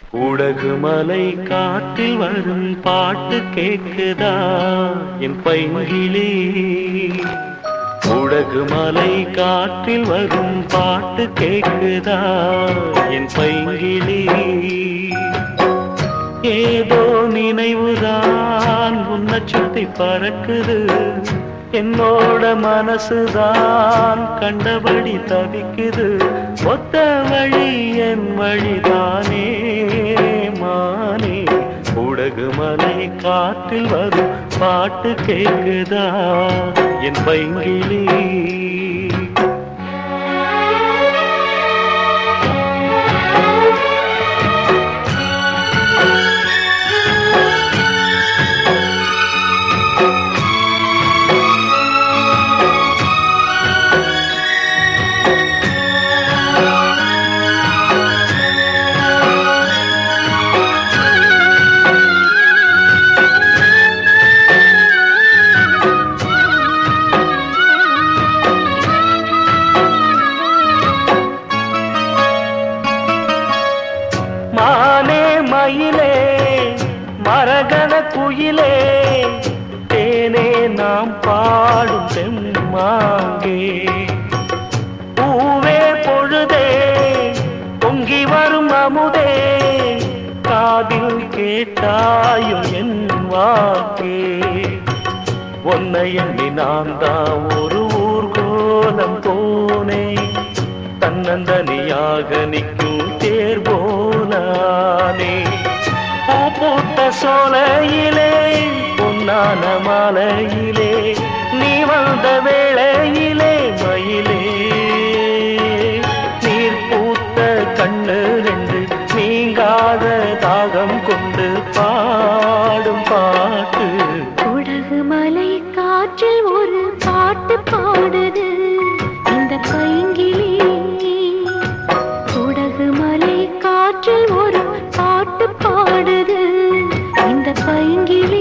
உடகு மலை காற்றில் வரும் பாட்டு கேக்குதா என் பைங்கிளி உடகு மலை காற்றில் வரும் பாட்டு கேக்குதா என் பைங்கிளி ஏதோ நினைவுதான் உன்னை சுத்தி பறக்குது என்னோட மனசுதான் கண்டபடி தவிக்குது ஒத்த வழி என் வழிதானே மானே உடகு மலை காற்றில் வரும் பாட்டு கேக்குதா என் பைங்கிளி மானே மயிலே மரகத குயிலே தேனே நாம் பாடும் செம்மாங்கே பூவே பொழுதே பொங்கி வரும் அமுதே காதில் கேட்டாயும் என் வாக்கே உன்னை எண்ணி நான் தான் ஒரு ஊர்கோலம் போனேன் தன்னந்தனியாக நிற்கும் தேர் போனானே பூ பூத்த சோலையிலே பொன்னான மாலையிலே நீ வந்த வேளையிலே மயிலே நீர் பூத்த கண்ணு ரெண்டு நீங்காத தாகம் கொண்டு பாடும் பாட்டு உடகு மலை காற்றில் ஒரு பாட்டு பாடுது இந்த பைங்கிளி உடகு மலை காற்றில் ஒரு பாட்டு பாடுது இந்த பைங்கிளி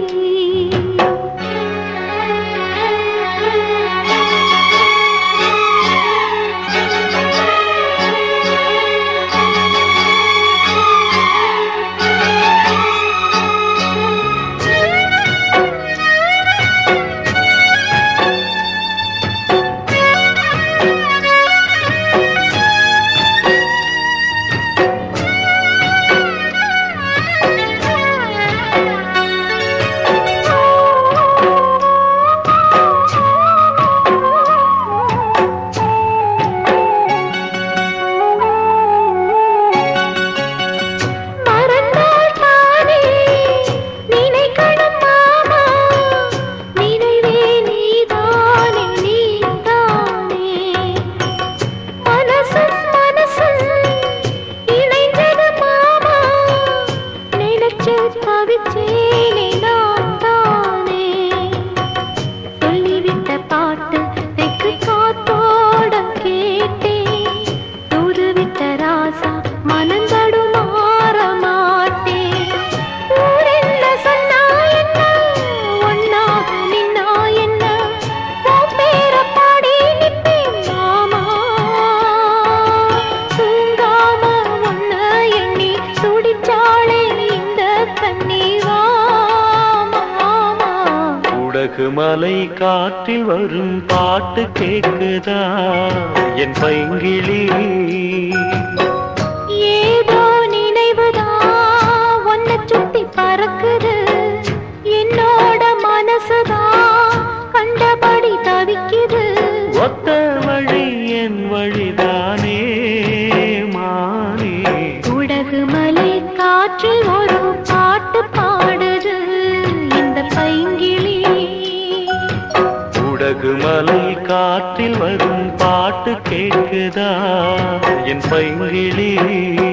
மறந்தால் தானே நினைக்கணும் மாமா நினைவே நீதானே நீதானே மனசும் மனசும் இணைந்தது மாமா நினைச்சு தவிச்சேனே நான் தானே சொல்லிவிட்ட பாட்டு தெற்கு காத்தோட கேட்டேன் தூதுவிட்ட ராசா மனந்தடு மாற மாட்டேன் ஊரென்ன சொன்னா என்ன ஒன்னாக நின்னா என்ன உன் பேர பாடி நிற்பேன் மாமா தூங்காம ஒன்ன எண்ணி துடிச்சாளே இந்த கண்ணீரா மாமா உடகு மலை காற்றில் வரும் பாட்டு கேக்குதா என் பைங்கிளி ஏதோ நினைவுதான் உன்னை சுத்தி பறக்குது என்னோட மனசுதான் கண்டபடி தவிக்குது ஒத்த வழி என் வழிதானே மானே உடகு மலை காற்றில் ஒரு பாட்டு பாடுது இந்த பைங்கிளி உடகு மலை காற்றில் வரும் பாட்டு கேக்குதா என் பைங்கிளி